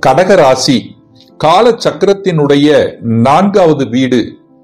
கடகராசி கால சக்கரத்தினுடைய நான்காவது வீடு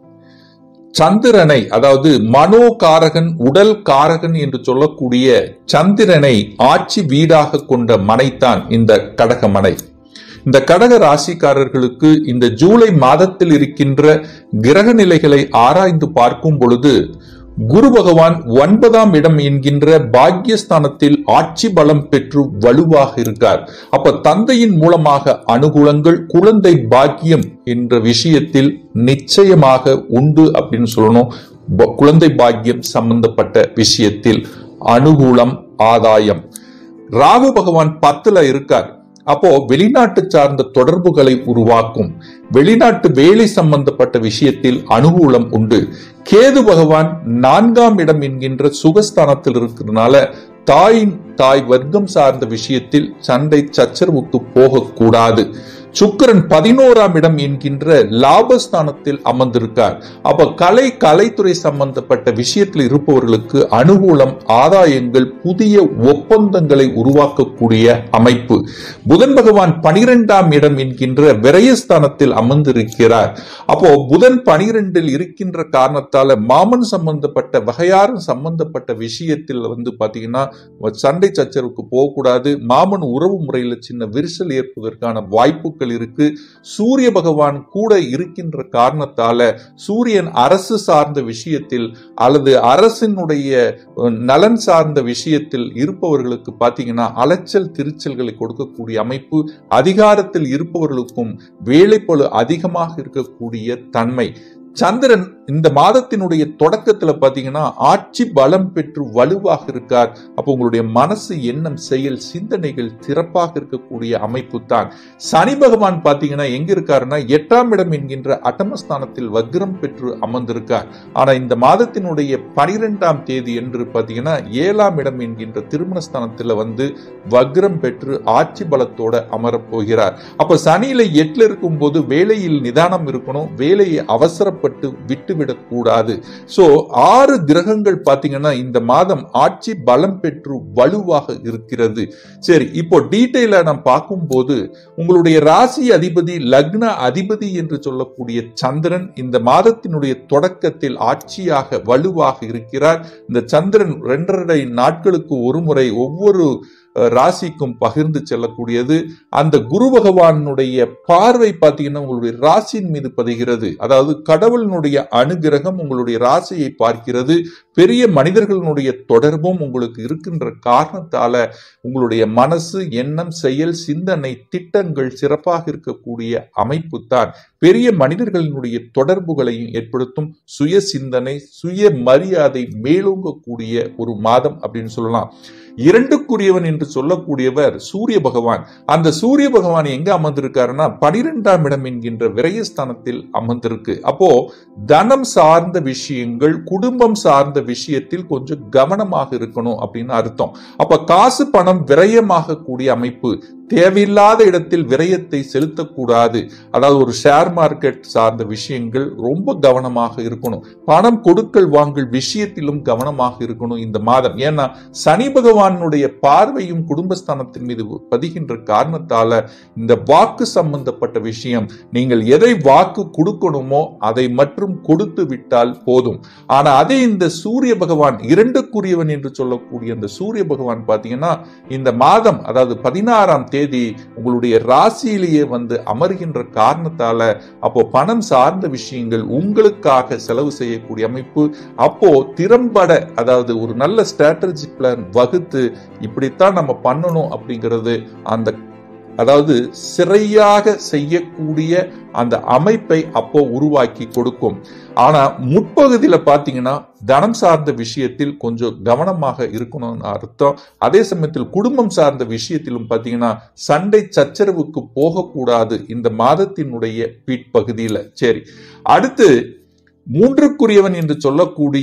சந்திரனை அதாவது மனோகாரகன் உடல் காரகன் என்று சொல்லக்கூடிய சந்திரனை ஆட்சி வீடாக கொண்ட மனைத்தான் இந்த கடக மனை இந்த கடக ராசிக்காரர்களுக்கு இந்த ஜூலை மாதத்தில் இருக்கின்ற கிரக நிலைகளை ஆராய்ந்து பார்க்கும் பொழுது குரு பகவான் ஒன்பதாம் இடம் என்கின்ற பாக்கியஸ்தானத்தில் ஆட்சி பலம் பெற்று வலுவாக இருக்கார் அப்ப தந்தையின் மூலமாக அனுகூலங்கள் குழந்தை பாக்கியம் என்ற விஷயத்தில் நிச்சயமாக உண்டு அப்படின்னு சொல்லணும் ப- குழந்தை பாக்கியம் சம்பந்தப்பட்ட விஷயத்தில் அனுகூலம் ஆதாயம் ராகு பகவான் பத்துல இருக்கார் அப்போ வெளிநாட்டு சார்ந்த தொடர்புகளை உருவாக்கும் வெளிநாட்டு வேலை சம்பந்தப்பட்ட விஷயத்தில் அனுகூலம் உண்டு கேது பகவான் நான்காம் இடம் என்கின்ற சுகஸ்தானத்தில் இருக்கிறதுனால தாயின் தாய் வர்க்கம் சார்ந்த விஷயத்தில் சண்டை சச்சரவுக்கு போகக்கூடாது சுக்கிரன் பதினோராம் இடம் என்கின்ற லாபஸ்தானத்தில் அமர்ந்திருக்கார் அப்ப கலை கலைத்துறை சம்பந்தப்பட்ட விஷயத்தில் இருப்பவர்களுக்கு அனுகூலம் ஆதாயங்கள் புதிய ஒப்பந்தங்களை உருவாக்கக்கூடிய அமைப்பு புதன் பகவான் பனிரெண்டாம் இடம் என்கின்ற விரயஸ்தானத்தில் அமர்ந்திருக்கிறார் அப்போ புதன் பனிரெண்டில் இருக்கின்ற காரணத்தால மாமன் சம்பந்தப்பட்ட வகையாறு சம்பந்தப்பட்ட விஷயத்தில் வந்து பாத்தீங்கன்னா சண்டை சச்சரவுக்கு போகக்கூடாது மாமன் உறவு முறையில் சின்ன விரிசல் ஏற்பதற்கான வாய்ப்புகள் இருக்கு சூரிய பகவான் கூட இருக்கின்ற காரணத்தால சூரியன் அரசு சார்ந்த விஷயத்தில் அல்லது அரசினுடைய அஹ், நலன் சார்ந்த விஷயத்தில் இருப்பவர்களுக்கு பாத்தீங்கன்னா அலைச்சல் திருச்சல்களை கொடுக்கக்கூடிய அமைப்பு அதிகாரத்தில் இருப்பவர்களுக்கும் வேலைப்பளு அதிகமாக இருக்கக்கூடிய தன்மை சந்திரன் இந்த மாதத்தினுடைய தொடக்கத்துல பாத்தீங்கன்னா ஆட்சி பலம் பெற்று வலுவாக இருக்கார் அப்போ உங்களுடைய மனசு எண்ணம் செயல் சிந்தனைகள் சிறப்பாக இருக்கக்கூடிய அமைப்பு தான் சனி பகவான் பாத்தீங்கன்னா எங்க இருக்காருன்னா எட்டாம் இடம் என்கின்ற அட்டமஸ்தானத்தில் வக்ரம் பெற்று அமர்ந்திருக்கார் ஆனா இந்த மாதத்தினுடைய பனிரெண்டாம் தேதி என்று பாத்தீங்கன்னா ஏழாம் இடம் என்கின்ற திருமணஸ்தானத்துல வந்து வக்ரம் பெற்று ஆட்சி பலத்தோட அமரப் போகிறார் அப்ப சனியில எட்டுல இருக்கும்போது வேலையில் நிதானம் இருக்கணும் வேலையை அவசரப்பட்டு விட்டுவிடக் கூடாது சோ ஆறு கிரகங்கள் பாத்தீங்கன்னா இந்த மாதம் ஆட்சி பலம் பெற்று வலுவாக இருக்கிறது சரி இப்போ டீட்டெயிலா நாம் பார்க்கும்போது உங்களுடைய ராசி அதிபதி லக்ன அதிபதி என்று சொல்லக்கூடிய சந்திரன் இந்த மாதத்தினுடைய தொடக்கத்தில் ஆட்சியாக வலுவாக இருக்கிறார் இந்த சந்திரன் இரண்டரை நாட்களுக்கு ஒரு முறை ஒவ்வொரு அஹ், ராசிக்கும் பகிர்ந்து செல்லக்கூடியது அந்த குரு பகவானுடைய பார்வை பார்த்தீங்கன்னா உங்களுடைய ராசியின் மீது பதிகிறது அதாவது கடவுளினுடைய அனுகிரகம் உங்களுடைய ராசியை பார்க்கிறது பெரிய மனிதர்களுடைய தொடர்பும் உங்களுக்கு இருக்கின்ற காரணத்தால உங்களுடைய மனசு எண்ணம் செயல் சிந்தனை திட்டங்கள் சிறப்பாக இருக்கக்கூடிய அமைப்பு தான் பெரிய மனிதர்களினுடைய தொடர்புகளையும் ஏற்படுத்தும் சுய சிந்தனை சுய மரியாதை மேலோங்கக்கூடிய ஒரு மாதம் அப்படின்னு சொல்லலாம் இரண்டுக்குரியவன் என்று சொல்லக்கூடியவர் சூரிய பகவான் அந்த சூரிய பகவான் எங்க அமர்ந்திருக்காருன்னா பனிரெண்டாம் இடம் என்கின்ற விரயஸ்தானத்தில் அமர்ந்திருக்கு அப்போ தனம் சார்ந்த விஷயங்கள் குடும்பம் சார்ந்த விஷயத்தில் கொஞ்சம் கவனமாக இருக்கணும் அப்படின்னு அர்த்தம் அப்ப காசு பணம் விரயமாக கூடிய அமைப்பு தேவையில்லாத இடத்தில் விரயத்தை செலுத்தக்கூடாது அதாவது ஒரு ஷேர் மார்க்கெட் சார்ந்த விஷயங்கள் ரொம்ப கவனமாக இருக்கணும் பணம் கொடுக்கல் வாங்கல் விஷயத்திலும் கவனமாக இருக்கணும் இந்த மாதம் ஏன்னா சனி பகவானுடைய பார்வையும் குடும்பஸ்தானத்தின் மீது பதிகின்ற காரணத்தால இந்த வாக்கு சம்பந்தப்பட்ட விஷயம் நீங்கள் எதை வாக்கு கொடுக்கணுமோ அதை மட்டும் கொடுத்து விட்டால் போதும் ஆனா அதே இந்த சூரிய பகவான் இரண்டுக்குரியவன் என்று சொல்லக்கூடிய அந்த சூரிய பகவான் பாத்தீங்கன்னா இந்த மாதம் அதாவது பதினாறாம் தேதி உங்களுடைய ராசியிலேயே வந்து அமர்கின்ற காரணத்தால அப்போ பணம் சார்ந்த விஷயங்கள் உங்களுக்காக செலவு செய்யக்கூடிய அமைப்பு அப்போ திறம்பட அதாவது ஒரு நல்ல ஸ்ட்ராட்டஜி பிளான் வகுத்து இப்படித்தான் நம்ம பண்ணணும் அப்படிங்கிறது அந்த அதாவது சிறையாக செய்யக்கூடிய அந்த அமைப்பை அப்போ உருவாக்கி கொடுக்கும் ஆனா முற்பகுதியில பாத்தீங்கன்னா தனம் சார்ந்த விஷயத்தில் கொஞ்சம் கவனமாக இருக்கணும்னு அர்த்தம் அதே சமயத்தில் குடும்பம் சார்ந்த விஷயத்திலும் பாத்தீங்கன்னா சண்டை சச்சரவுக்கு போகக்கூடாது இந்த மாதத்தினுடைய பிற்பகுதியில சரி அடுத்து மூன்றுக்குரியவன் என்று சொல்லக்கூடிய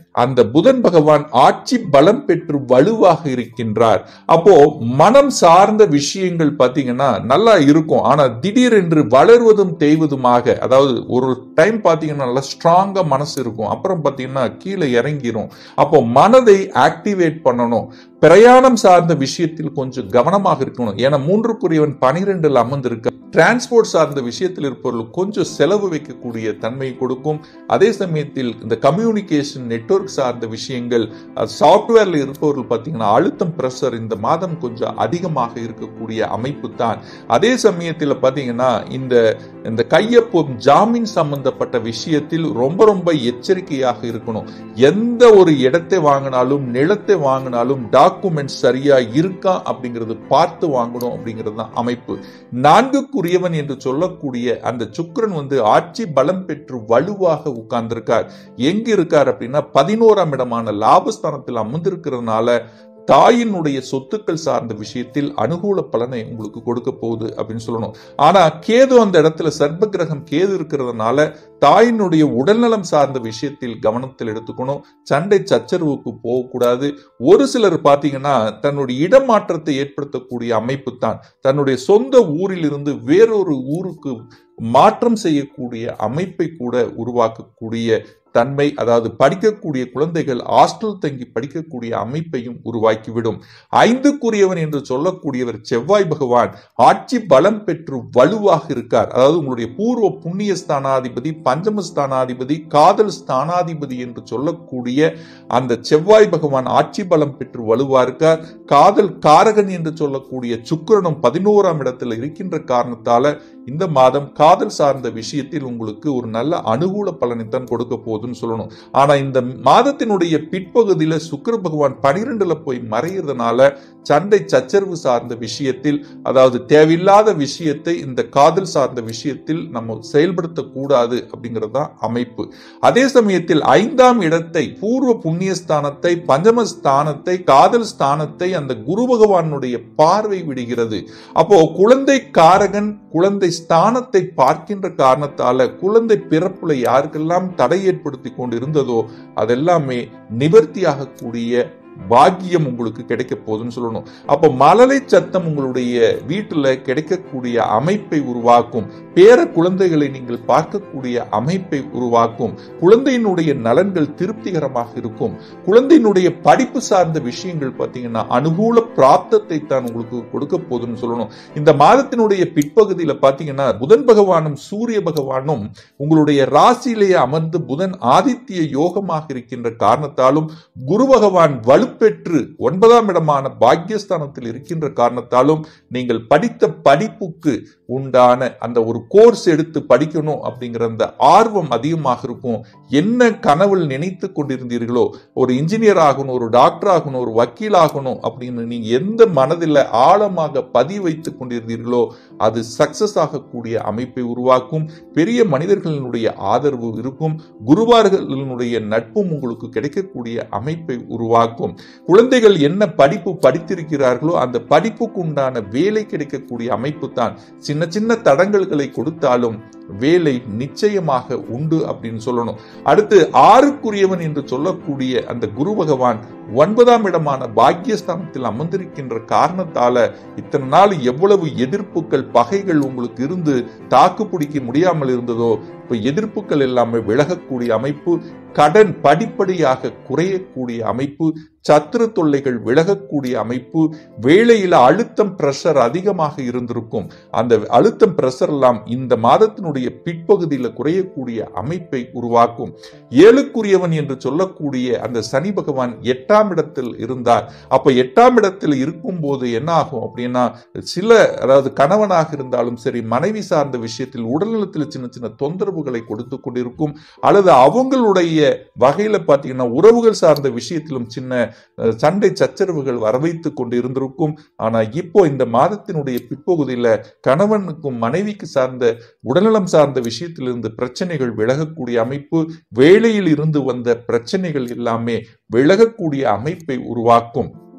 அந்த புதன் பகவான் ஆட்சி பலம் பெற்று வலுவாக இருக்கின்றார் அப்போ மனம் சார்ந்த விஷயங்கள் பாத்தீங்கன்னா நல்லா இருக்கும் ஆனா திடீரென்று வளர்வதும் தேய்வதுமாக அதாவது ஒரு டைம் பாத்தீங்கன்னா நல்லா ஸ்ட்ராங்கா மனசு இருக்கும் அப்புறம் பாத்தீங்கன்னா கீழே இறங்கிரும் அப்போ மனதை ஆக்டிவேட் பண்ணணும் பிரயாணம் சார்ந்த விஷயத்தில் கொஞ்சம் கவனமாக இருக்கணும் ஏன்னா மூன்றுக்குரியவன் பனிரெண்டுல அமர்ந்திருக்க டிரான்ஸ்போர்ட் சார்ந்த விஷயத்தில் இருப்பவர்கள் கொஞ்சம் செலவு வைக்கக்கூடிய தன்மை கொடுக்கும் அதே சமயத்தில் இந்த கம்யூனிகேஷன் நெட்வொர்க் சார்ந்த விஷயங்கள் சாஃப்ட்வேர்ல இருப்பவர்கள் பார்த்தீங்கன்னா அழுத்தம் பிரஷர் இந்த மாதம் கொஞ்சம் அதிகமாக இருக்கக்கூடிய அமைப்பு தான் அதே சமயத்தில் பார்த்தீங்கன்னா இந்த இந்த கையொப்பம் ஜாமீன் சம்பந்தப்பட்ட விஷயத்தில் ரொம்ப ரொம்ப எச்சரிக்கையாக இருக்கணும் எந்த ஒரு இடத்தை வாங்கினாலும் நிலத்தை வாங்கினாலும் டாக்குமெண்ட் சரியா இருக்கா அப்படிங்கிறது பார்த்து வாங்கணும் அப்படிங்கிறது தான் அமைப்பு நான்குக்குரியவன் என்று சொல்லக்கூடிய அந்த சுக்கிரன் வந்து ஆட்சி பலம் பெற்று வலுவாக உட்கார்ந்திருக்கார் எங்க இருக்கார் அப்படின்னா பதினோராம் இடமான லாபஸ்தானத்தில் அமர்ந்திருக்கிறதுனால தாயினுடைய சொத்துக்கள் சார்ந்த விஷயத்தில் அனுகூல பலனை உங்களுக்கு கொடுக்க போகுது அப்படின்னு சொல்லணும் ஆனா கேது அந்த இடத்துல சர்ப்ப கிரகம் கேது இருக்கிறதுனால தாயினுடைய உடல்நலம் சார்ந்த விஷயத்தில் கவனத்தில் எடுத்துக்கணும் சண்டை சச்சரவுக்கு போகக்கூடாது ஒரு சிலர் பார்த்தீங்கன்னா தன்னுடைய இடமாற்றத்தை ஏற்படுத்தக்கூடிய அமைப்பு தான் தன்னுடைய சொந்த ஊரில் இருந்து வேறொரு ஊருக்கு மாற்றம் செய்யக்கூடிய அமைப்பை கூட உருவாக்கக்கூடிய தன்மை அதாவது படிக்கக்கூடிய குழந்தைகள் ஹாஸ்டல் தங்கி படிக்கக்கூடிய அமைப்பையும் உருவாக்கிவிடும் ஐந்துக்குரியவன் என்று சொல்லக்கூடியவர் செவ்வாய் பகவான் ஆட்சி பலம் பெற்று வலுவாக இருக்கார் அதாவது உங்களுடைய பூர்வ புண்ணிய ஸ்தானாதிபதி பஞ்சம ஸ்தானாதிபதி காதல் ஸ்தானாதிபதி என்று சொல்லக்கூடிய அந்த செவ்வாய் பகவான் ஆட்சி பலம் பெற்று வலுவா இருக்கார் காதல் காரகன் என்று சொல்லக்கூடிய சுக்கிரனும் பதினோராம் இடத்துல இருக்கின்ற காரணத்தால இந்த மாதம் காதல் சார்ந்த விஷயத்தில் உங்களுக்கு ஒரு நல்ல அனுகூல பலனைத்தான் கொடுக்க போகுதுன்னு சொல்லணும் ஆனா இந்த மாதத்தினுடைய பிற்பகுதியில சுக்கிர பகவான் பனிரெண்டுல போய் மறைகிறதுனால சண்டை சச்சரவு சார்ந்த விஷயத்தில் அதாவது தேவையில்லாத விஷயத்தை இந்த காதல் சார்ந்த விஷயத்தில் நம்ம செயல்படுத்தக்கூடாது அப்படிங்கிறது தான் அமைப்பு அதே சமயத்தில் ஐந்தாம் இடத்தை பூர்வ புண்ணிய ஸ்தானத்தை பஞ்சம ஸ்தானத்தை காதல் ஸ்தானத்தை அந்த குரு பகவானுடைய பார்வை விடுகிறது அப்போ குழந்தை காரகன் குழந்தை ஸ்தானத்தை பார்க்கின்ற காரணத்தால குழந்தை பிறப்புல யாருக்கெல்லாம் தடை ஏற்படுத்தி கொண்டு இருந்ததோ அதெல்லாமே நிவர்த்தியாகக்கூடிய பாக்கியம் உங்களுக்கு கிடைக்க போகுதுன்னு சொல்லணும் அப்போ மழலை சத்தம் உங்களுடைய வீட்டுல கிடைக்கக்கூடிய அமைப்பை உருவாக்கும் பேர குழந்தைகளை நீங்கள் பார்க்கக்கூடிய அமைப்பை உருவாக்கும் குழந்தையினுடைய நலன்கள் திருப்திகரமாக இருக்கும் குழந்தையினுடைய படிப்பு சார்ந்த விஷயங்கள் பார்த்தீங்கன்னா அனுகூல பிராப்தத்தை தான் உங்களுக்கு கொடுக்க போகுதுன்னு சொல்லணும் இந்த மாதத்தினுடைய பிற்பகுதியில பார்த்தீங்கன்னா புதன் பகவானும் சூரிய பகவானும் உங்களுடைய ராசியிலேயே அமர்ந்து புதன் ஆதித்ய யோகமாக இருக்கின்ற காரணத்தாலும் குரு பகவான் வலுப்பெற்று ஒன்பதாம் இடமான பாக்கியஸ்தானத்தில் இருக்கின்ற காரணத்தாலும் நீங்கள் படித்த படிப்புக்கு உண்டான அந்த ஒரு கோர்ஸ் எடுத்து படிக்கணும் அப்படிங்கிற அந்த ஆர்வம் அதிகமாக இருக்கும் என்ன கனவில் நினைத்து கொண்டிருந்தீர்களோ ஒரு இன்ஜினியர் ஆகணும் ஒரு டாக்டர் ஆகணும் ஒரு வக்கீல் ஆகணும் அப்படின்னு நீங்க எந்த மனதில் ஆழமாக பதிவு வைத்துக் கொண்டிருந்தீர்களோ அது சக்சஸ் ஆகக்கூடிய அமைப்பை உருவாக்கும் பெரிய மனிதர்களினுடைய ஆதரவு இருக்கும் குருவார்களினுடைய நட்பும் உங்களுக்கு கிடைக்கக்கூடிய அமைப்பை உருவாக்கும் குழந்தைகள் என்ன படிப்பு படித்திருக்கிறார்களோ அந்த படிப்புக்கு உண்டான வேலை கிடைக்கக்கூடிய அமைப்பு தான் சின்ன சின்ன தடங்கல்களை கொடுத்தாலும் வேலை நிச்சயமாக உண்டு அப்படின்னு சொல்லணும் அடுத்து ஆறுக்குரியவன் என்று சொல்லக்கூடிய அந்த குரு பகவான் ஒன்பதாம் இடமான பாக்கியஸ்தானத்தில் அமர்ந்திருக்கின்ற காரணத்தால இத்தனை நாள் எவ்வளவு எதிர்ப்புகள் பகைகள் உங்களுக்கு இருந்து தாக்கு பிடிக்க முடியாமல் இருந்ததோ இப்ப எதிர்ப்புகள் எல்லாமே விலகக்கூடிய அமைப்பு கடன் படிப்படியாக குறையக்கூடிய அமைப்பு சத்துரு தொல்லைகள் விலகக்கூடிய அமைப்பு வேலையில அழுத்தம் பிரஷர் அதிகமாக இருந்திருக்கும் அந்த அழுத்தம் பிரஷர் எல்லாம் இந்த மாதத்தினுடைய பிற்பகுதியில குறையக்கூடிய அமைப்பை உருவாக்கும் ஏழுக்குரியவன் என்று சொல்லக்கூடிய அந்த சனி பகவான் எட்டாம் இடத்தில் இருந்தார் அப்ப எட்டாம் இடத்தில் இருக்கும் போது என்ன ஆகும் அப்படின்னா சில அதாவது கணவனாக இருந்தாலும் சரி மனைவி சார்ந்த விஷயத்தில் உடல்நலத்தில் சின்ன சின்ன தொந்தரவுகளை கொடுத்து கொண்டிருக்கும் அல்லது அவங்களுடைய வகையில பாத்தீங்கன்னா உறவுகள் சார்ந்த விஷயத்திலும் சின்ன அஹ், சண்டை சச்சரவுகள் வரவைத்து கொண்டு இருந்திருக்கும் ஆனா இப்போ இந்த மாதத்தினுடைய பிற்பகுதியில கணவனுக்கும் மனைவிக்கு சார்ந்த உடல்நலம் சார்ந்த விஷயத்திலிருந்து பிரச்சனைகள் விலகக்கூடிய அமைப்பு வேலையில் இருந்து வந்த பிரச்சனைகள் எல்லாமே விலகக்கூடிய அமைப்பை உருவாக்கும்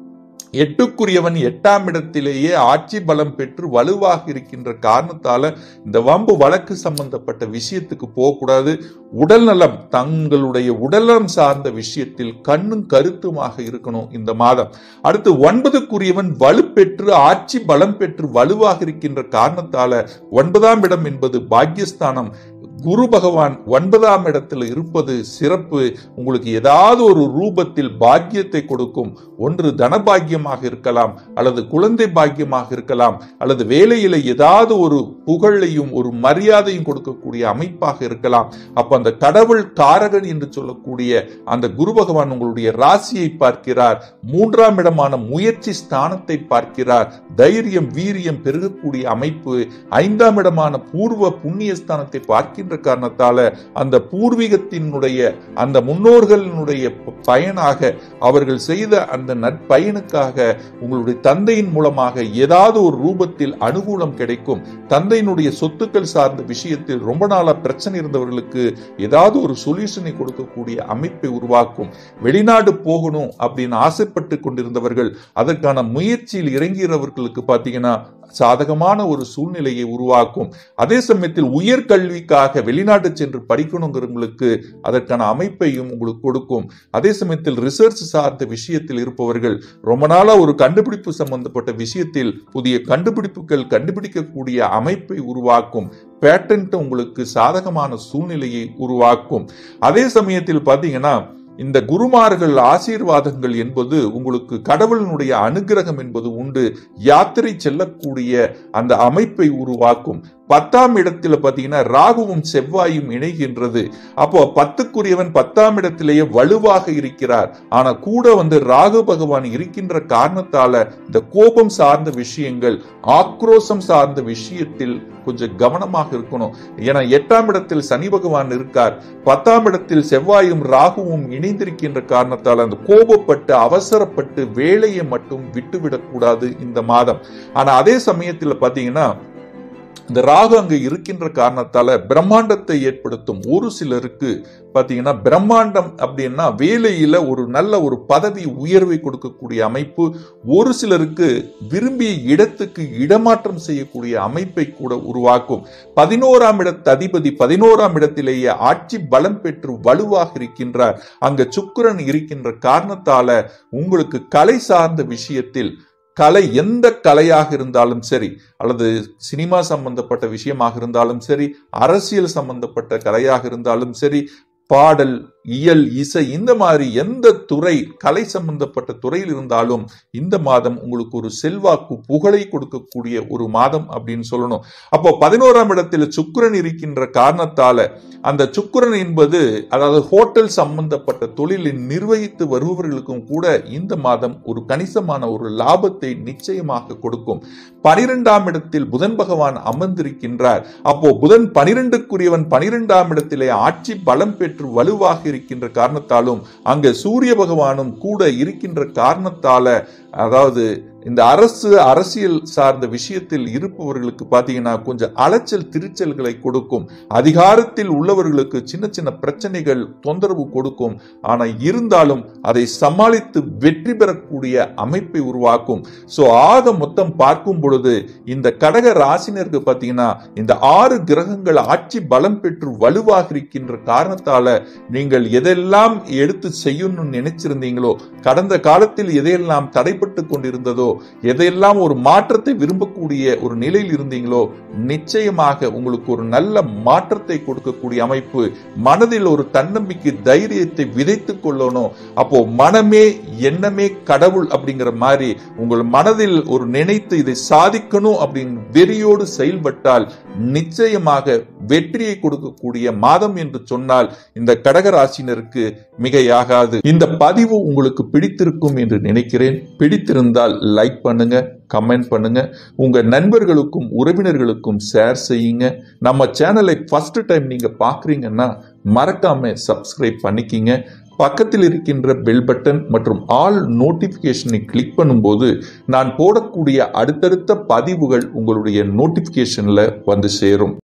எட்டுக்குரியவன் எட்டாம் இடத்திலேயே ஆட்சி பலம் பெற்று வலுவாக இருக்கின்ற காரணத்தால இந்த வம்பு வழக்கு சம்பந்தப்பட்ட விஷயத்துக்கு போகக்கூடாது உடல் நலம் தங்களுடைய உடல்நலம் சார்ந்த விஷயத்தில் கண்ணும் கருத்துமாக இருக்கணும் இந்த மாதம் அடுத்து ஒன்பதுக்குரியவன் வலுப்பெற்று ஆட்சி பலம் பெற்று வலுவாக இருக்கின்ற காரணத்தால ஒன்பதாம் இடம் என்பது பாக்கியஸ்தானம் குரு பகவான் ஒன்பதாம் இடத்தில் இருப்பது சிறப்பு உங்களுக்கு ஏதாவது ஒரு ரூபத்தில் பாக்கியத்தை கொடுக்கும் ஒன்று தனபாக்கியமாக இருக்கலாம் அல்லது குழந்தை பாக்கியமாக இருக்கலாம் அல்லது வேலையில ஏதாவது ஒரு புகழையும் ஒரு மரியாதையும் கொடுக்கக்கூடிய அமைப்பாக இருக்கலாம் அப்ப அந்த கடவுள் காரகன் என்று சொல்லக்கூடிய அந்த குரு பகவான் உங்களுடைய ராசியை பார்க்கிறார் மூன்றாம் இடமான முயற்சி ஸ்தானத்தை பார்க்கிறார் தைரியம் வீரியம் பெருகக்கூடிய அமைப்பு ஐந்தாம் இடமான பூர்வ புண்ணிய ஸ்தானத்தை பார்க்கின்ற காரணத்தால அந்த பூர்வீகத்தினுடைய அந்த முன்னோர்களினுடைய பயனாக அவர்கள் செய்த அந்த நற்பயனுக்காக உங்களுடைய தந்தையின் மூலமாக ஏதாவது ஒரு ரூபத்தில் அனுகூலம் கிடைக்கும் தந்தையினுடைய சொத்துக்கள் சார்ந்த விஷயத்தில் ரொம்ப நாளா பிரச்சனை இருந்தவர்களுக்கு ஏதாவது ஒரு சொல்யூஷனை கொடுக்கக்கூடிய அமைப்பை உருவாக்கும் வெளிநாடு போகணும் அப்படின்னு ஆசைப்பட்டு கொண்டிருந்தவர்கள் அதற்கான முயற்சியில் இறங்கிறவர்களுக்கு பார்த்தீங்கன்னா சாதகமான ஒரு சூழ்நிலையை உருவாக்கும் அதே சமயத்தில் உயர்கல்விக்காக வெளிநாட்டு சென்று படிக்கணுங்கிறவங்களுக்கு அதற்கான அமைப்பையும் உங்களுக்கு கொடுக்கும் அதே சமயத்தில் ரிசர்ச் சார்ந்த விஷயத்தில் இருப்பவர்கள் ரொம்ப நாளா ஒரு கண்டுபிடிப்பு சம்பந்தப்பட்ட விஷயத்தில் புதிய கண்டுபிடிப்புகள் கண்டுபிடிக்கக்கூடிய அமைப்பை உருவாக்கும் பேட்டன்ட் உங்களுக்கு சாதகமான சூழ்நிலையை உருவாக்கும் அதே சமயத்தில் பார்த்தீங்கன்னா இந்த குருமார்கள் ஆசீர்வாதங்கள் என்பது உங்களுக்கு கடவுளினுடைய அனுகிரகம் என்பது உண்டு யாத்திரை செல்லக்கூடிய அந்த அமைப்பை உருவாக்கும் பத்தாம் இடத்துல பாத்தீங்கன்னா ராகுவும் செவ்வாயும் இணைகின்றது அப்போ பத்துக்குரியவன் பத்தாம் இடத்திலேயே வலுவாக இருக்கிறார் ஆனா கூட வந்து ராகு பகவான் இருக்கின்ற காரணத்தால இந்த கோபம் சார்ந்த விஷயங்கள் ஆக்ரோஷம் சார்ந்த விஷயத்தில் கொஞ்சம் கவனமாக இருக்கணும் ஏன்னா எட்டாம் இடத்தில் சனி பகவான் இருக்கார் பத்தாம் இடத்தில் செவ்வாயும் ராகுவும் இணைந்திருக்கின்ற காரணத்தால் அந்த கோபப்பட்டு அவசரப்பட்டு வேலையை மட்டும் விட்டுவிடக்கூடாது இந்த மாதம் ஆனா அதே சமயத்தில் பாத்தீங்கன்னா இந்த ராகு அங்கு இருக்கின்ற காரணத்தால பிரம்மாண்டத்தை ஏற்படுத்தும் ஒரு சிலருக்கு பாத்தீங்கன்னா பிரம்மாண்டம் அப்படின்னா வேலையில ஒரு நல்ல ஒரு பதவி உயர்வை கொடுக்கக்கூடிய அமைப்பு ஒரு சிலருக்கு விரும்பிய இடத்துக்கு இடமாற்றம் செய்யக்கூடிய அமைப்பை கூட உருவாக்கும் பதினோராம் இடத்து அதிபதி பதினோராம் இடத்திலேயே ஆட்சி பலம் பெற்று வலுவாக இருக்கின்றார் அங்க சுக்கிரன் இருக்கின்ற காரணத்தால உங்களுக்கு கலை சார்ந்த விஷயத்தில் கலை எந்த கலையாக இருந்தாலும் சரி அல்லது சினிமா சம்பந்தப்பட்ட விஷயமாக இருந்தாலும் சரி அரசியல் சம்பந்தப்பட்ட கலையாக இருந்தாலும் சரி பாடல் இயல் இசை இந்த மாதிரி எந்த துறை கலை சம்பந்தப்பட்ட துறையில் இருந்தாலும் இந்த மாதம் உங்களுக்கு ஒரு செல்வாக்கு புகழை கொடுக்கக்கூடிய ஒரு மாதம் அப்படின்னு சொல்லணும் அப்போ பதினோராம் இடத்தில் சுக்கிரன் இருக்கின்ற காரணத்தால அந்த சுக்கிரன் என்பது அதாவது ஹோட்டல் சம்பந்தப்பட்ட தொழிலை நிர்வகித்து வருபவர்களுக்கும் கூட இந்த மாதம் ஒரு கணிசமான ஒரு லாபத்தை நிச்சயமாக கொடுக்கும் பனிரெண்டாம் இடத்தில் புதன் பகவான் அமர்ந்திருக்கின்றார் அப்போ புதன் பனிரெண்டுக்குரியவன் பனிரெண்டாம் இடத்திலே ஆட்சி பலம் பெற்று வலுவாக இருக்கின்ற காரணத்தாலும் அங்க சூரிய பகவானும் கூட இருக்கின்ற காரணத்தால அதாவது இந்த அரசு அரசியல் சார்ந்த விஷயத்தில் இருப்பவர்களுக்கு பார்த்தீங்கன்னா கொஞ்சம் அலைச்சல் திருச்சல்களை கொடுக்கும் அதிகாரத்தில் உள்ளவர்களுக்கு சின்ன சின்ன பிரச்சனைகள் தொந்தரவு கொடுக்கும் ஆனா இருந்தாலும் அதை சமாளித்து வெற்றி பெறக்கூடிய அமைப்பை உருவாக்கும் சோ ஆக மொத்தம் பார்க்கும் பொழுது இந்த கடக ராசினருக்கு பார்த்தீங்கன்னா இந்த ஆறு கிரகங்கள் ஆட்சி பலம் பெற்று வலுவாக இருக்கின்ற காரணத்தால நீங்கள் எதெல்லாம் எடுத்து செய்யணும்னு நினைச்சிருந்தீங்களோ கடந்த காலத்தில் எதையெல்லாம் தடைப்பட்டு கொண்டிருந்ததோ எதையெல்லாம் ஒரு மாற்றத்தை விரும்பக்கூடிய ஒரு நிலையில் இருந்தீங்களோ நிச்சயமாக உங்களுக்கு ஒரு நல்ல மாற்றத்தை கொடுக்கக்கூடிய அமைப்பு மனதில் ஒரு தன்னம்பிக்கை தைரியத்தை விதைத்துக் கொள்ளணும் அப்போ மனமே எண்ணமே கடவுள் அப்படிங்கிற மாதிரி உங்கள் மனதில் ஒரு நினைத்து இதை சாதிக்கணும் அப்படின்னு வெறியோடு செயல்பட்டால் நிச்சயமாக வெற்றியை கொடுக்கக்கூடிய மாதம் என்று சொன்னால் இந்த கடகராசினருக்கு மிகையாகாது இந்த பதிவு உங்களுக்கு பிடித்திருக்கும் என்று நினைக்கிறேன் பிடித்திருந்தால் லைக் பண்ணுங்க கமெண்ட் பண்ணுங்க உங்க நண்பர்களுக்கும் உறவினர்களுக்கும் ஷேர் செய்யுங்க நம்ம சேனலை ஃபர்ஸ்ட் டைம் நீங்க பாக்குறீங்கன்னா மறக்காம சப்ஸ்கிரைப் பண்ணிக்கிங்க பக்கத்தில் இருக்கின்ற பெல் பட்டன் மற்றும் ஆல் நோட்டிபிகேஷனை கிளிக் பண்ணும்போது நான் போடக்கூடிய அடுத்தடுத்த பதிவுகள் உங்களுடைய நோட்டிபிகேஷன்ல வந்து சேரும்